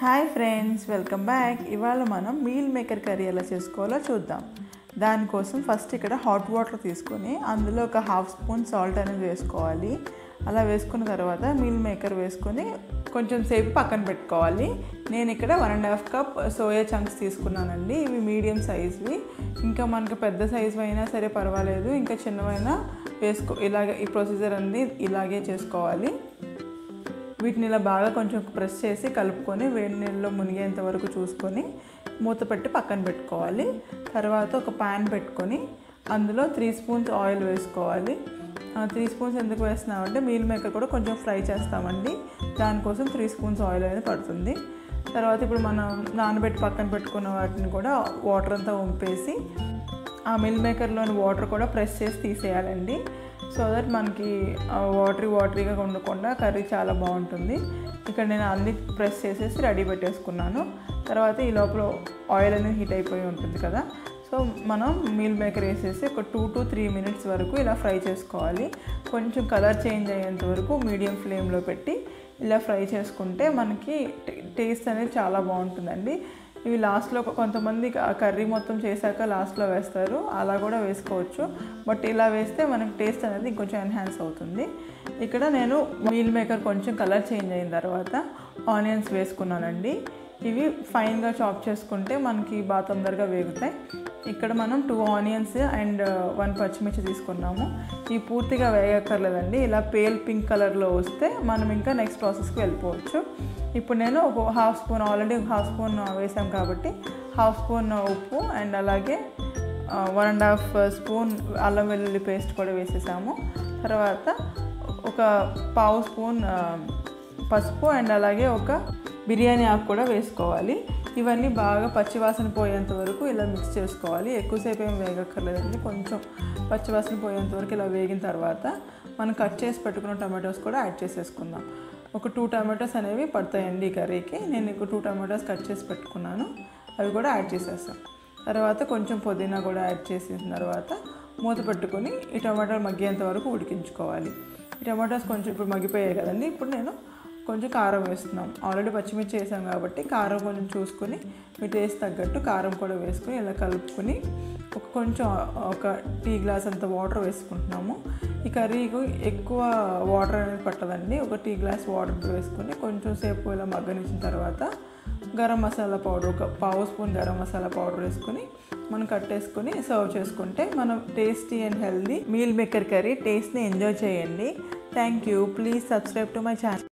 hi friends welcome back ఇవాళ మనం meal maker curry ఎలా చేసుకోవాలో చూద్దాం దానికోసం ఫస్ట్ ఇక్కడ హాట్ వాటర్ తీసుకొని అందులో ఒక హాఫ్ స్పూన్ సాల్ట్ అనేది వేసుకోవాలి అలా వేసుకున్న తర్వాత మీల్ మేకర్ వేసుకొని కొంచెం సేపు పక్కన పెట్టుకోవాలి నేను ఇక్కడ one and half cup soya chunks తీసుకున్నానండి ఇవి మీడియం సైజ్వి ఇంకా మనకు పెద్ద సైజు అయినా సరే పర్వాలేదు ఇంకా చిన్నవైనా వేసుకో ఇలాగే ఈ ప్రొసీజర్ అన్ని ఇలాగే చేసుకోవాలి వీటిని ఇలా బాగా కొంచెం ప్రెస్ చేసి కలుపుకొని వేడి నీళ్ళలో మునిగేంత వరకు చూసుకొని మూత పెట్టి పక్కన పెట్టుకోవాలి తర్వాత ఒక ప్యాన్ పెట్టుకొని అందులో త్రీ స్పూన్స్ ఆయిల్ వేసుకోవాలి త్రీ స్పూన్స్ ఎందుకు వేస్తున్నామంటే మీల్ మేకర్ కూడా కొంచెం ఫ్రై చేస్తామండి దానికోసం త్రీ స్పూన్స్ ఆయిల్ అనేది పడుతుంది తర్వాత ఇప్పుడు మనం నానబెట్టి పక్కన పెట్టుకున్న వాటిని కూడా వాటర్ అంతా వంపేసి ఆ మిల్ మేకర్లోని వాటర్ కూడా ప్రెస్ చేసి తీసేయాలండి సో దట్ మనకి వాటరీ వాటరీగా ఉండకుండా కర్రీ చాలా బాగుంటుంది ఇక్కడ నేను అన్ని ప్రెస్ చేసేసి రెడీ పెట్టేసుకున్నాను తర్వాత ఈ లోపల ఆయిల్ అనేది హీట్ అయిపోయి ఉంటుంది కదా సో మనం మీల్ మేకర్ వేసేసి ఒక టూ టు త్రీ మినిట్స్ వరకు ఇలా ఫ్రై చేసుకోవాలి కొంచెం కలర్ చేంజ్ అయ్యేంత వరకు మీడియం ఫ్లేమ్లో పెట్టి ఇలా ఫ్రై చేసుకుంటే మనకి టేస్ట్ అనేది చాలా బాగుంటుందండి ఇవి లాస్ట్లో కొంతమంది కర్రీ మొత్తం చేశాక లాస్ట్లో వేస్తారు అలా కూడా వేసుకోవచ్చు బట్ ఇలా వేస్తే మనకి టేస్ట్ అనేది ఇంకొంచెం ఎన్హాన్స్ అవుతుంది ఇక్కడ నేను మీల్ మేకర్ కొంచెం కలర్ చేంజ్ అయిన తర్వాత ఆనియన్స్ వేసుకున్నానండి ఇవి ఫైన్గా చాప్ చేసుకుంటే మనకి బాగా తొందరగా వేగుతాయి ఇక్కడ మనం టూ ఆనియన్స్ అండ్ వన్ పచ్చిమిర్చి తీసుకున్నాము ఇవి పూర్తిగా వేయక్కర్లేదండి ఇలా పేల్ పింక్ కలర్లో వస్తే మనం ఇంకా నెక్స్ట్ ప్రాసెస్కి వెళ్ళిపోవచ్చు ఇప్పుడు నేను ఒక half spoon already half spoon వేసాం కాబట్టి హాఫ్ స్పూన్ ఉప్పు అండ్ అలాగే వన్ అండ్ హాఫ్ స్పూన్ అల్లం వెల్లుల్లి పేస్ట్ కూడా వేసేసాము తర్వాత ఒక పావు స్పూన్ పసుపు అండ్ అలాగే ఒక బిర్యానీ ఆకు కూడా వేసుకోవాలి ఇవన్నీ బాగా పచ్చివాసన పోయేంత వరకు ఇలా మిక్స్ చేసుకోవాలి ఎక్కువసేపు ఏం వేగక్కర్లేదండి కొంచెం పచ్చివాసన పోయేంత వరకు ఇలా వేగిన తర్వాత మనం కట్ చేసి పెట్టుకున్న టమాటోస్ కూడా యాడ్ చేసేసుకుందాం ఒక టూ టమాటోస్ అనేవి పడతాయండి ఈ కర్రీకి నేను ఇంకో టూ టమాటోస్ కట్ చేసి పెట్టుకున్నాను అవి కూడా యాడ్ చేసేస్తాం తర్వాత కొంచెం పుదీనా కూడా యాడ్ చేసిన తర్వాత మూత పెట్టుకొని ఈ టమాటాలు మగ్గేంత వరకు ఉడికించుకోవాలి ఈ టమాటోస్ కొంచెం ఇప్పుడు మగ్గిపోయాయి కదండి ఇప్పుడు నేను కొంచెం కారం వేస్తున్నాం ఆల్రెడీ పచ్చిమిర్చి వేసాం కాబట్టి కారం కొంచెం చూసుకొని మీ టేస్ట్ తగ్గట్టు కారం కూడా వేసుకొని ఇలా కలుపుకొని ఒక కొంచెం ఒక టీ గ్లాస్ అంత వాటర్ వేసుకుంటున్నాము ఈ కర్రీకి ఎక్కువ వాటర్ అనేది పట్టదండి ఒక టీ గ్లాస్ వాటర్ వేసుకొని కొంచెం సేపు ఇలా మగ్గనిచ్చిన తర్వాత గరం మసాలా పౌడర్ ఒక పావు స్పూన్ గరం మసాలా పౌడర్ వేసుకొని మనం కట్టేసుకొని సర్వ్ చేసుకుంటే మనం tasty and healthy meal maker curry టేస్ట్ని ఎంజాయ్ చేయండి thank you please subscribe to my channel